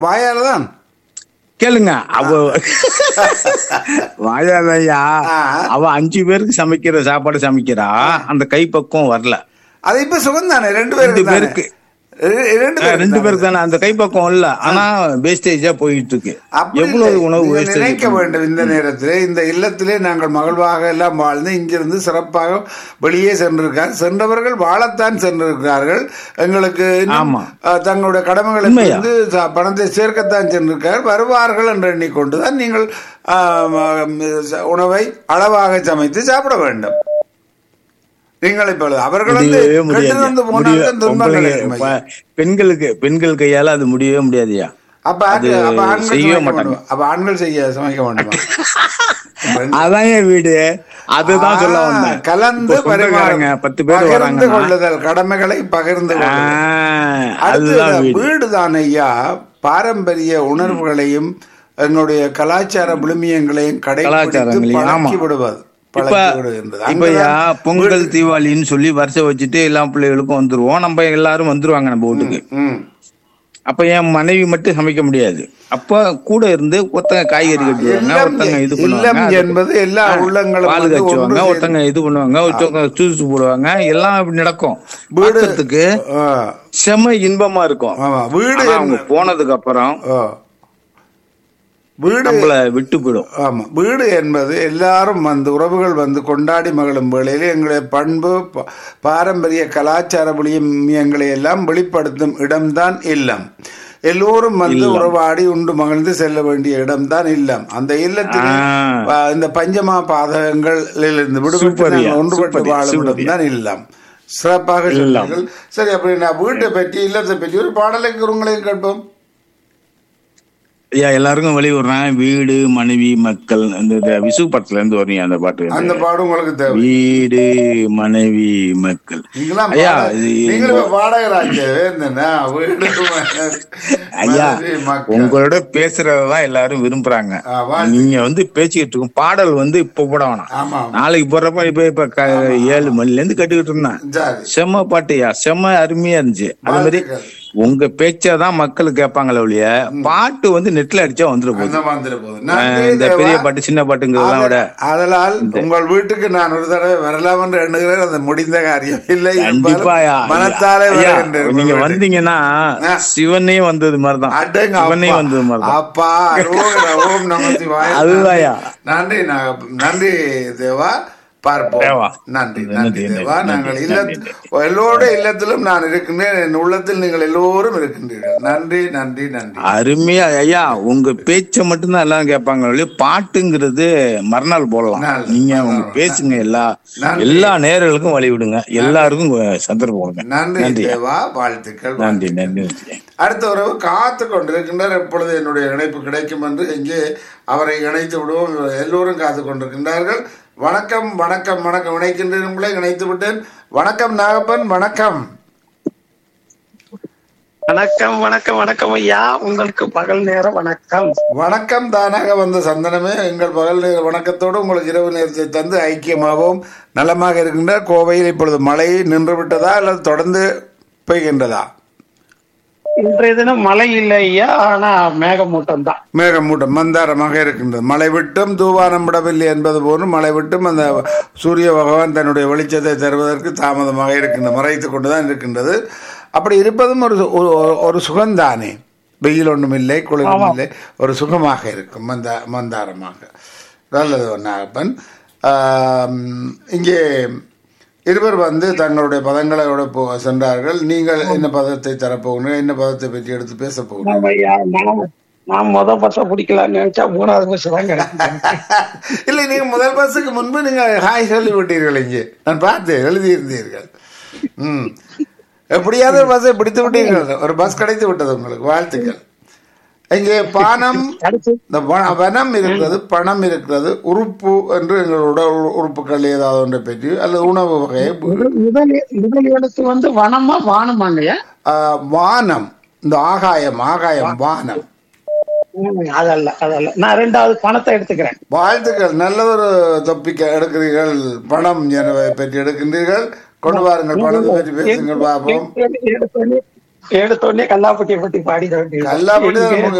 வாயால தான் கேளுங்க அவ வாயாதையா ஆ. அவ அஞ்சு பேருக்கு சமைக்கிற சாப்பாடு சமைக்கிறா அந்த கைப்பக்குவம் வரல அது இப்ப சுகம் தானே ரெண்டு பேருக்கு ரெண்டு தானே? பேருக்கு. ரெ- ரெண்டு ஆ, பேருக்கு ரெண்டு தானே. பேருக்கு தானே அந்த கைப்பக்குவம் இல்ல ஆனா வேஸ்டேஜா போயிட்டு இருக்கு அப்படி எவ்வளவு இல்லை. உணவு நீங்கள் வேஸ்டேஜ் நினைக்க வேண்டும் இந்த நேரத்திலே இந்த இல்லத்திலே நாங்கள் மகிழ்வாக எல்லாம் வாழ்ந்து இங்கிருந்து சிறப்பாக வெளியே சென்றிருக்கார் சென்றவர்கள் வாழத்தான் சென்றிருக்கிறார்கள் எங்களுக்கு இன்னும், ஆமா. அஹ், தங்களுடைய கடமைகளை உண்மையா? புரிந்து ச- பணத்தை சேர்க்கத்தான் சென்றிருக்கார் வருவார்கள் என்று எண்ணிக்கொண்டுதான் நீங்கள் ஆம், ஆம், ச- உணவை அளவாக சமைத்து சாப்பிட வேண்டும் நீங்கள் இப்பொழுது அவர்கள் வந்து முடியவே முடியாது கெட்டிருந்து போனால் முடிய- தான் துன்பங்கள் உங்களுக்கு இருக்கும் ஐயா. ப- பெண்களுக்கு பெண்கள் கையால அது முடியவே முடியாதுயா அப்ப அது ஆண்கள் அப்ப ஆண்கள் செய்யவே சமைக்க மாட்டாங்க. வேண்டுமா? அப்ப ஆண்கள் செய்ய சமைக்க வேண்டுமா அதான் என் வீடு அதுதான் சொல்ல ஆ, வந்தேன் கலந்து இப்ப சொந்தக்காரங்க பரிமாற பத்து பேர் பகிர்ந்து வராங்கன்னா கொள்ளுதல் கடமைகளை பகிர்ந்து ஆ, கொள்ளுதல் அதுதான் அடுத்து வீடு வீடு தான் ஐயா பாரம்பரிய உணர்வுகளையும் எங்களுடைய கலாச்சார விழுமியங்களையும் கடைபிடித்து கலாச்சாரங்களையும், பழக்கி ஆமா. விடுவது இப்ப பழக்கி விடுகின்றது இப்பயா அங்கதான் பொங்கல் தீபாவளின்னு சொல்லி வருஷம் வச்சுட்டு எல்லா பிள்ளைகளுக்கும் வந்துருவோம் நம்ம எல்லாரும் வந்துருவாங்க நம்ம வீட்டுக்கு ம். அப்ப என் மனைவி மட்டும் சமைக்க முடியாது அப்ப கூட இருந்து ஒருத்தங்க காய்கறி கட்டுவாங்க இல்லம் ஒருத்தங்க இது இல்லம் பண்ணுவாங்க என்பது எல்லா உள்ளங்களும் பால் வந்து ஒன்று கச்சுவாங்க சேர்ந்து- ஒருத்தங்க இது பண்ணுவாங்க ஒருத்தவங்க ஜூஸ் போடுவாங்க எல்லாம் இப்படி நடக்கும் வீடு- பார்க்கறதுக்கு ஆ, செம இன்பமா இருக்கும் ஆமா வீடு ஆனா அவங்க என்பது- போனதுக்கு அப்புறம் ஆ. வீடு நம்மள விட்டு போயிடும் ஆமா வீடு என்பது எல்லாரும் வந்து உறவுகள் வந்து கொண்டாடி மகளும் வேளையில் எங்களுடைய பண்பு ப- பாரம்பரிய கலாச்சார விளியங்களை எல்லாம் வெளிப்படுத்தும் இடம்தான் இல்லம் எல்லோரும் வந்து உறவாடி உண்டு மகிழ்ந்து செல்ல வேண்டிய இடம்தான் இல்லம் அந்த இல்லத்தில் ஆ. இந்த பஞ்சமா பாதகங்களிலிருந்து விடுபட்டு சூப்பர்யா, நாங்கள் ஒன்றுபட்டு சூப்பர், வாழும் சூப்பர்யா. இடம்தான் இல்லம் சிறப்பாக சொன்னீர்கள் சரி அப்படி நான் வீட்டை பற்றி இல்லத்தை பற்றி ஒரு பாடலை உங்களையும் கேட்போம் ஐயா எல்லாருக்கும் வழி விடுறேன் வீடு மனைவி மக்கள் இந்த இந்த விசு படத்துல இருந்து வரீங்க அந்த பாட்டு அந்த பாடம் உங்களுக்கு தேவை வீடு மனைவி மக்கள் நீங்களாம் ஐயா பாட- இது- நீங்களும் இப்ப பாடகராச்சே, வேந்தனா? வீடு மனைவி, ஐயா மனைவி, மக்கள். உங்களோட பேசுறதுதான் எல்லாரும் விரும்புறாங்க ஆ, வா- நீங்க வந்து பேசிக்கிட்டு இருக்கும் பாடல் வந்து இப்ப போட வேணாம் ஆமா நாளைக்கு போடுறப்ப இப்ப இப்ப க- ஏழு மணில இருந்து கட்டுக்கிட்டு இருந்தேன் சரி செம்ம பாட்டுயா செம்ம அருமையா இருந்துச்சு அது மாதிரி வாழ்த்துக்கள். உங்க பேச்சாதான் மக்கள் கேட்பாங்களே ஒழிய பாட்டு வந்து நெட்ல அடிச்சா வந்துட போகுது அந்த மாதிரி போகுது. ஆ, நன்றி இந்த தேவா. பெரிய பாட்டு சின்ன பாட்டுங்கிறதெல்லாம் விட ஆத- ஆதலால் உங்கள் வீட்டுக்கு நான் ஒரு தடவை வரலாம் என்று எண்ணுகிறேன் அது முடிந்த காரியம் இல்லை கண்டிப்பா ஐயா. என்பால் மனத்தாலே ஐயா, வருகின்றேன் உங்கள் நீங்க வீட்டுக்கு. வந்தீங்கன்னா ஆ. சிவனே வந்தது மாதிரிதான் அடங்க சிவனே அப்பா. வந்தது மாதிரிதான் அப்பா அரோகரா, ஓம் நம சிவாய. அதுதான்யா. நன்றி நாக- நன்றி தேவா பார்ப்போம் தேவா. நன்றி நன்றி, நன்றி நன்றி, தேவா நன்றி, நாங்கள் நன்றி, இல்ல நன்றி. எல்லோருடைய இல்லத்திலும் நான் இருக்கின்றேன் என் உள்ளத்தில் நீங்கள் எல்லோரும் இருக்கின்றீர்கள் நன்றி நன்றி நன்றி அருமையா ஐயா உங்க பேச்ச மட்டும்தான் எல்லாம் கேட்பாங்க ஒழிய பாட்டுங்கிறது மறுநாள் போடலாம் நல்லது. நீங்க உங்க பேசுங்க எல்லா நன்றி. எல்லா நேர்களுக்கும் வழி விடுங்க எல்லாருக்கும் சந்தர்ப்பம் கொடுங்க நன்றி நன்றி தேவா வாழ்த்துக்கள் நன்றி நன்றி நன்றி அடுத்த உறவு காத்து கொண்டிருக்கின்றார் எப்பொழுது என்னுடைய இணைப்பு கிடைக்கும் என்று இங்கே அவரை இணைத்து விடுவோம் எல்லோரும் காத்து கொண்டிருக்கின்றார்கள் வணக்கம் வணக்கம் வணக்கம் இணைக்கின்றேன் உங்களை இணைத்து விட்டேன் வணக்கம் நாகப்பன் வணக்கம் வணக்கம் வணக்கம் வணக்கம் ஐயா உங்களுக்கு பகல் நேர வணக்கம் வணக்கம் தானாக வந்த சந்தனமே எங்கள் பகல் நேர வணக்கத்தோடு உங்களுக்கு இரவு நேரத்தை தந்து ஐக்கியமாகவும் நலமாக இருக்கின்றார் கோவையில் இப்பொழுது மழை நின்று விட்டதா அல்லது தொடர்ந்து பெய்கின்றதா இன்றைய தினம் மழை இல்லை ஐயா ஆனா மேகமூட்டம் தான் மேகமூட்டம் மந்தாரமாக இருக்கின்றது மழை விட்டும் தூவானம் விடவில்லை என்பது போன்று மழை விட்டும் அந்த சூரிய பகவான் தன்னுடைய வெளிச்சத்தை தருவதற்கு தாமதமாக இருக்கின்றது மறைத்து கொண்டுதான் இருக்கின்றது அப்படி இருப்பதும் ஒரு சு- ஒரு- ஒரு சுகம்தானே வெயில் ஒன்றும் இல்லை குளிரும் இல்லை ஒரு சுகமாக இருக்கும் மந்த மந்தாரமாக நல்லது நாகப்பன் ஆம், இங்கே இருவர் வந்து தங்களுடைய பதங்களோட போ சென்றார்கள் நீங்கள் என்ன பதத்தை தரப்போகிறீர்கள் என்ன பதத்தை பற்றி எடுத்து பேச போகிறீர்கள் ஆமா ஐயா நான் நான் முத பச பிடிக்கலாம்னு நினைச்சா மூணாவது பஸ் தான் கிடைக்கும் இல்லை நீங்க முதல் பஸ்ஸுக்கு முன்பு நீங்க ஹாய் சொல்லி விட்டீர்கள் இங்கே நான் பார்த்தேன் எழுதியிருந்தீர்கள் ம் எப்படியாவது ஒரு பஸ்ஸை பிடித்து விட்டீர்கள் ஒரு பஸ் கிடைத்து விட்டது உங்களுக்கு வாழ்த்துக்கள் இங்கே பானம் அடுத்து இந்த வ- வனம் இருக்கிறது பணம் இருக்கிறது உறுப்பு என்று எங்கள் உடல் உறுப்புகள் ஏதாவது ஒன்றை பற்றி அல்லது உணவு வகை முதல் முதல் முதல் எழுத்து வந்து வனமா வானமாங்க ஐயா ஆ, வானம் இந்த ஆகாயம் ஆகாயம் வானம் ம், அதல்ல அதல்ல நான் ரெண்டாவது பணத்தை எடுத்துக்கிறேன் வாழ்த்துக்கள் நல்லதொரு தொப்பிக்க எடுக்கிறீர்கள் பணம் என்பதை பற்றி எடுக்கின்றீர்கள் கொண்டு வாருங்கள் பணத்தை பற்றி பேசுங்கள் பார்ப்போம் எடுத்தோடனே- எடுத்தோடனே கல்லாப்பட்டியை பத்தி பாடிட வேண்டியது கல்லாப்பட்டி தான் எங்கே நமக்கு